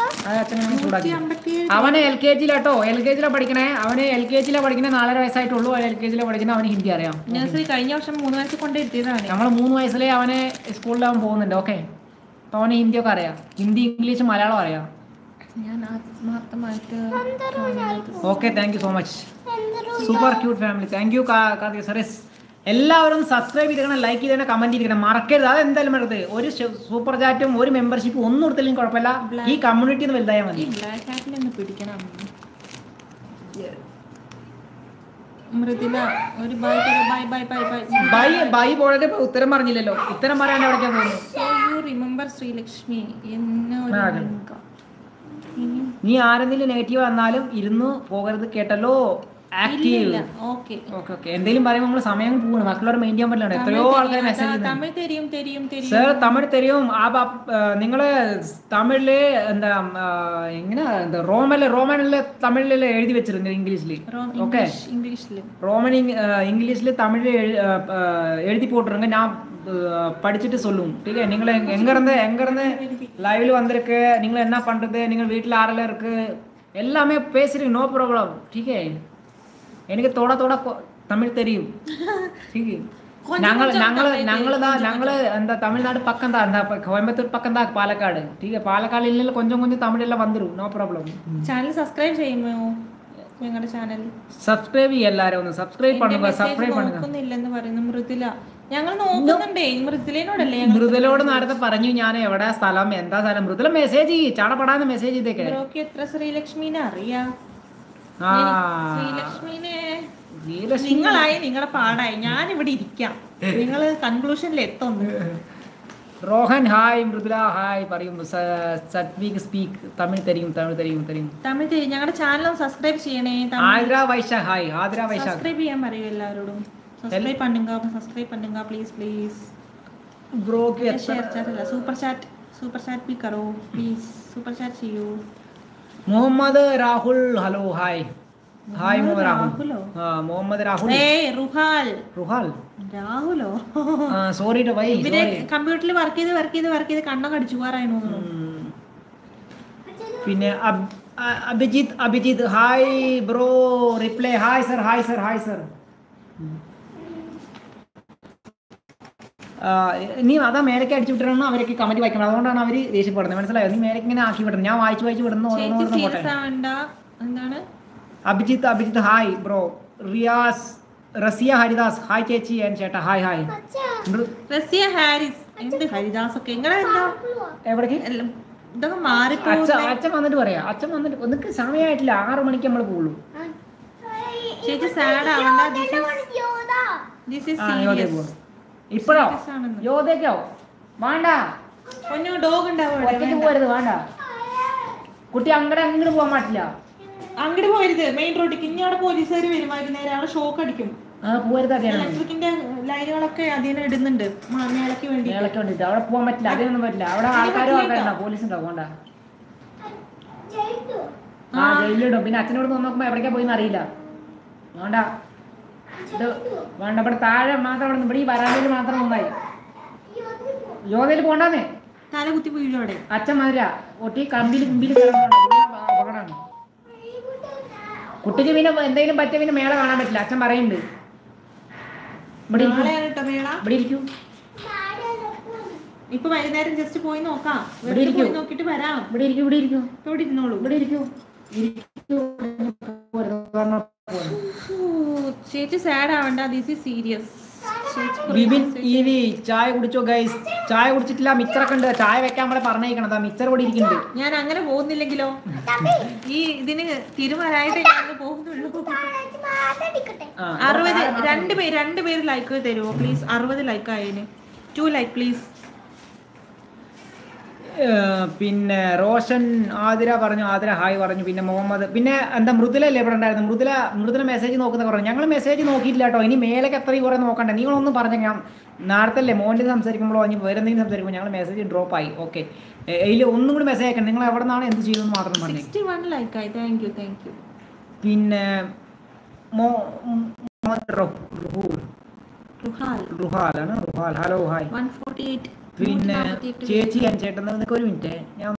അത് അച്ഛനെ ഒന്ന് ചൂടാക്കി അമ്പത്തിയേഴ് അവന് എൽ കെ ജിയിലാട്ടോ എൽ കെ ജിയിലാണ് പഠിക്കണേ അവന് എൽ കെ ജിയിലാണ് പഠിക്കണേ നാലര വയസ്സായിട്ടുള്ളൂ എൽ കെ ജിയിലാണ് പഠിക്കണേ അവന് ഹിന്ദി അറിയാം നഴ്സറി കഴിഞ്ഞ വർഷം മൂന്ന് വയസ്സിൽ കൊണ്ട് എത്തിയതാണ് ഞങ്ങൾ മൂന്ന് വയസ്സിലേ അവനെ സ്കൂളിൽ അവൻ പോകുന്നുണ്ട് ഓക്കെ അപ്പോൾ അവന് ഹിന്ദിയൊക്കെ അറിയാം ഹിന്ദി ഇംഗ്ലീഷ് മലയാളം അറിയാം ഞാൻ ആത്മാർത്ഥമായിട്ട് okay thank you so much super cute family thank you Karthika സറീസ് എല്ലാവരും സബ്സ്ക്രൈബ് ചെയ്തിരിക്കണം ലൈക്ക് ചെയ്തിട്ട് കമന്റ് ചെയ്തിരിക്കണം മറക്കരുത് അത് എന്തായാലും മറക്കരുത് ഒരു സൂപ്പർ ചാറ്റും ഒരു മെമ്പർഷിപ്പും ഒന്നും കൊടുത്തില്ലെങ്കിൽ കുഴപ്പമില്ല ഈ കമ്മ്യൂണിറ്റി വലുതായാൽ മതി ബ്ലാക്ക് ഹാറ്റിൽ ഒന്ന് പിടിക്കണം മൃദുല ഒരു bye bye bye bye bye bye bye പോയത് ഉത്തരം പറഞ്ഞില്ലല്ലോ ഉത്തരം പറയാൻ എവിടേക്കാ പോകുന്നു സോ യു റിമെമ്പർ ശ്രീലക്ഷ്മി എന്ന ഒരു ആ, അതെ. link ആ. ഇനി നീ ആരെന്തെങ്കിലും നെഗറ്റീവ് വന്നാലും ഇരുന്ന് പോകരുത് കേട്ടല്ലോ ആക്റ്റീവ് ഇല്ല ഓക്കെ ഓക്കെ ഓക്കെ എന്തെങ്കിലും പറയുമ്പോൾ നമ്മൾ സമയം പോകണം മറ്റുള്ളവർ മെയിൻ ചെയ്യാൻ പറ്റില്ല എത്രയോ ആൾക്കാർ മെസ്സേജ് ചെയ്യുന്നു തമിഴ് തെരിയും തെരിയും തെരിയും സർ തമിഴ് തെരിയും ആ നിങ്ങൾ തമിഴില് എന്താ ആ, എങ്ങനെ എന്താ റോമനില് റോമനില് തമിഴില് എഴുതി വെച്ചിരുന്നു ഇംഗ്ലീഷിൽ ഓക്കെ ഇംഗ്ലീഷ് ഇംഗ്ലീഷിൽ ரோமன் இங்கிலீஷ்ல தமிழ் எழுதி போட்டுருங்க நான் அஹ், படிச்சுட்டு சொல்லும் ठीक है நீங்கள் எங்க- எங்க இருந்து எங்க இருந்து லைவ்ல வந்திருக்கு நீங்கள் என்ன பண்றது நீங்கள் வீட்டில் ஆறல இருக்கு எல்லாமே பேசுறீங்க நோ ப்ராப்ளம் ठीक है എനിക്ക് തോട തോട കൊ- തമിഴ് തെരിയും ठीक है ഞങ്ങൾ ഞങ്ങൾ ഞങ്ങളതാ ഞങ്ങള് എന്താ തമിഴ്നാട് പക്കം താ എന്താ കോയമ്പത്തൂർ പക്കം താ പാലക്കാട് ठीक है പാലക്കാട് ഇല്ലെങ്കിൽ കൊഞ്ചം കൊഞ്ചം തമിഴെല്ലാം വന്നിരും നോ പ്രോബ്ലം ചാനൽ സബ്സ്ക്രൈബ് ചെയ്യുമോ ഞങ്ങളുടെ ചാനൽ സബ്സ്ക്രൈബ് ചെയ്യ എല്ലാരും ഒന്ന് സബ്സ്ക്രൈബ് பண்ணுங்க സബ്സ്ക്രൈബ് பண்ணுங்க നോക്കുന്നില്ലെന്ന് പറയുന്നു മൃദുല ഞങ്ങൾ നോക്കുന്നുണ്ടേ മൃദുലനോടല്ലേ ഞങ്ങൾ മൃദുലോട് നേരത്തെ പറഞ്ഞു ഞാൻ എവിടെ സ്ഥലം എന്താ സ്ഥലം മൃദുല മെസ്സേജ് ചെയ്യ് ചാടപ്പെടാന്ന് മെസ്സേജ് ചെയ്തേക്കെ ബ്രോക്ക് എത്ര ശ്രീലക്ഷ്മിനെ അറിയാം ആ ശ്രീലക്ഷ്മിനെ ശ്രീലക്ഷ്മി നിങ്ങളായി നിങ്ങളുടെ പാടായി ഞാൻ ഇവിടെ ഇരിക്കാം നിങ്ങൾ കൺക്ലൂഷനിൽ എത്തുന്നു റോഹൻ ഹായ് മൃദുല ഹായ് പറയും സത്വിക് സ്പീക്ക് തമിഴ് തരും തമിഴ് തരും തരും തമിഴ് തെരി ഞങ്ങളുടെ ചാനൽ ഒന്ന് സബ്സ്ക്രൈബ് ചെയ്യണേ ആതിര വൈശാഖ് ഹായ് ആതിര വൈശാഖ് സബ്സ്ക്രൈബ് ചെയ്യാൻ പറയൂ എല്ലാവരോടും സബ്സ്ക്രൈബ് പണ്ടുങ്ക സബ്സ്ക്രൈബ് പണ്ടുങ്ക പ്ലീസ് പ്ലീസ് ബ്രോക്ക് ഷെയർ ചാറ്റ് അല്ല സൂപ്പർ ചാറ്റ് സൂപ്പർ ചാറ്റ് ബി കറോ പ്ലീസ് സൂപ്പർ ചാറ്റ് ചെയ്യൂ Muhammad Rahul hello hi hi Muhammad Rahul രാഹുലോ? ആ മുഹമ്മദ് രാഹുൽ ഏയ് റുഹാൽ റുഹാൽ രാഹുലോ സോറി വൈ ഇവര് സോറി കമ്പ്യൂട്ടറിൽ വർക്ക് ചെയ്ത് വർക്ക് ചെയ്ത് വർക്ക് ചെയ്ത് കണ്ണൊക്കെ അടിച്ചു പോറായിരുന്നു ഉം. പിന്നെ അബ്- അ- Abhijith Abhijith hi bro reply hi sir hi sir hi sir നീ അതാ മേലേക്ക് അടിച്ചു വിട്ടിട്ടാണ് അവരൊക്കെ കമന്റ് വായിക്കണം അതുകൊണ്ടാണ് അവർ ദേഷ്യപ്പെടുന്നത് മനസ്സിലായോ നീ മേലേക്ക് ഇങ്ങനെ ആക്കി വിടണം ഞാൻ വായിച്ചു വായിച്ചു വിടുന്നു ഓരോന്ന് ചേച്ചി ഓരോന്ന് പോട്ടെ സീരിയസ് ആവണ്ട എന്താണ് Abhijith Abhijith hi bro Riyas Rasiya Haridas hi ചേച്ചി ആൻഡ് ചേട്ടാ ഹായ് ഹായ് മൃ- റസിയ ഹാരിസ് എന്ത് ഹരിദാസ് ഒക്കെ എങ്ങനെ എന്താ എവിടേക്ക് എല്ലാം ഇതൊക്കെ അച്ഛൻ മാറിപ്പോകും അച്ഛൻ വന്നിട്ട് പറയാം അച്ഛൻ വന്നിട്ട് നിനക്ക് സമയമായിട്ടില്ല ആറു മണിക്ക് നമ്മൾ പോകുള്ളൂ ചേച്ചി സാഡ് ആവണ്ട ദിസ് ഇസ് ആ യോധ സീരിയസ് പോവാം ഇപ്പോഴോ Serious ആണെന്ന്. യോധയ്ക്കോ വേണ്ട പൊന്നു ഡോഗ് ഉണ്ടാവും ഒറ്റയ്ക്ക് പോരുത് വേണ്ട കുട്ടി അങ്ങടെ അങ്ങോട്ട് പോകാൻ പറ്റില്ല അങ്ങോട്ട് പോരുത് മെയിൻ റോഡിക്ക് ഇനി അവിടെ പോലീസുകാർ വരും വൈകുന്നേരം അവിടെ ഷോക്ക് അടിക്കും ആ പോരുത് അതേ ഇലക്ട്രിക്കിന്റെ ലൈനുകളൊക്കെ അതിന് ഇടുന്നുണ്ട് മ- മേളയ്ക്ക് വേണ്ടി മേളൊക്കെ വേണ്ടിട്ട് അവിടെ പോകാൻ പറ്റില്ല അതിനൊന്നും പറ്റില്ല അവിടെ ആൾക്കാരും ആൾക്കാരുണ്ടാവും പോലീസ് ഉണ്ടാവും വേണ്ട ആ ജയിലിടും പിന്നെ അച്ഛനോട് നോക്കുമ്പോ എവിടേക്കാ പോയി അറിയില്ല വേണ്ട ഇത് വേണ്ട ഇവിടെ താഴെ മാത്രം അവിടെ നിന്ന് ഇവിടെ ഈ വരാന്തയിൽ മാത്രം നന്നായി യോഗയിൽ പോണ്ടാന്നേ തല കുത്തി വീഴും അവിടെ അച്ഛൻ മധുര ഒട്ടി കമ്പിയിൽ കുമ്പിൽ അപകടമാണ് കുട്ടിക്ക് പിന്നെ എന്തെങ്കിലും പറ്റിയ പിന്നെ മേള കാണാൻ പറ്റില്ല അച്ഛൻ പറയുന്നുണ്ട് ഇവിടെ ഇരിക്കൂ. നാളെയാണ് കേട്ടോ മേള ഇവിടെ ഇരിക്കൂ ഇപ്പൊ വൈകുന്നേരം ജസ്റ്റ് പോയി നോക്കാം ഇവിടെ വെറുതെ ഇരിക്കൂ. പോയി നോക്കിട്ട് വരാം ഇവിടെ ഇരിക്കൂ ഇവിടെ ഇരിക്കൂ ഇപ്പൊ ഇവിടെ ഇരുന്നോളൂ ഇവിടെ ഇരിക്കൂ ഇരിക്കൂ പോരുത്. പറഞ്ഞാ പോരുത്. ഊ, ചേച്ചി സാഡ് ആവണ്ട this is serious Vipin E V ചായ കുടിച്ചോ ഗൈസ് ചായ കുടിച്ചിട്ടില്ല മിച്ചറൊക്കെ ഉണ്ട് ചായ വെക്കാൻ നമ്മളെ പറഞ്ഞേക്കണം അതാ മിച്ചർ കൂടി ഇരിക്കുന്നുണ്ട് ഞാൻ അങ്ങനെ പോകുന്നില്ലെങ്കിലോ ഈ ഇതിന് തിരുമലായിട്ട് ഞാൻ പോകുന്നുള്ളൂ ആ, അറുപത് രണ്ട് പേര് രണ്ട് പേര് ലൈക്ക് തരുമോ പ്ലീസ് അറുപത് ലൈക്ക് ആയതിന് ടു ലൈക്ക് പ്ലീസ് ഏഹ് പിന്നെ റോഷൻ ആതിര പറഞ്ഞു ആതിര ഹായ് പറഞ്ഞു പിന്നെ മുഹമ്മദ് പിന്നെ എന്താ മൃദുലല്ലേ ഇവിടെ ഉണ്ടായിരുന്നു മൃദുല മൃദുല മെസ്സേജ് നോക്കുന്ന പറഞ്ഞു ഞങ്ങൾ മെസ്സേജ് നോക്കിയിട്ടില്ല കേട്ടോ ഇനി മേലേക്ക് എത്രയും കുറെ നോക്കണ്ട നിങ്ങളൊന്നും പറഞ്ഞ ഞാൻ നേരത്തെ അല്ലേ മോൻ്റെ സംസാരിക്കുമ്പോഴോ ഇനി വേറെ എന്തെങ്കിലും സംസാരിക്കുമ്പോൾ ഞങ്ങൾ മെസ്സേജ് ഡ്രോപ്പ് ആയി ഓക്കെ അതിൽ ഒന്നും കൂടി മെസ്സേജ് അയക്കണം നിങ്ങൾ എവിടെ നിന്നാണ് എന്ത് ചെയ്തെന്ന് മാത്രം പറഞ്ഞു സിക്സ്റ്റി വൺ ലൈക്ക് ആയി താങ്ക് യു താങ്ക് യു പിന്നെ മോ മുഹമ്മദ് റഹു- റുഹൂൽ റുഹാൽ റുഹാലാണ് Ruhal hello hi one forty eight പിന്നെ ചേച്ചി ഞാൻ ചേട്ടൻ നിനക്ക് ഒരു മിനിറ്റ് ഞാൻ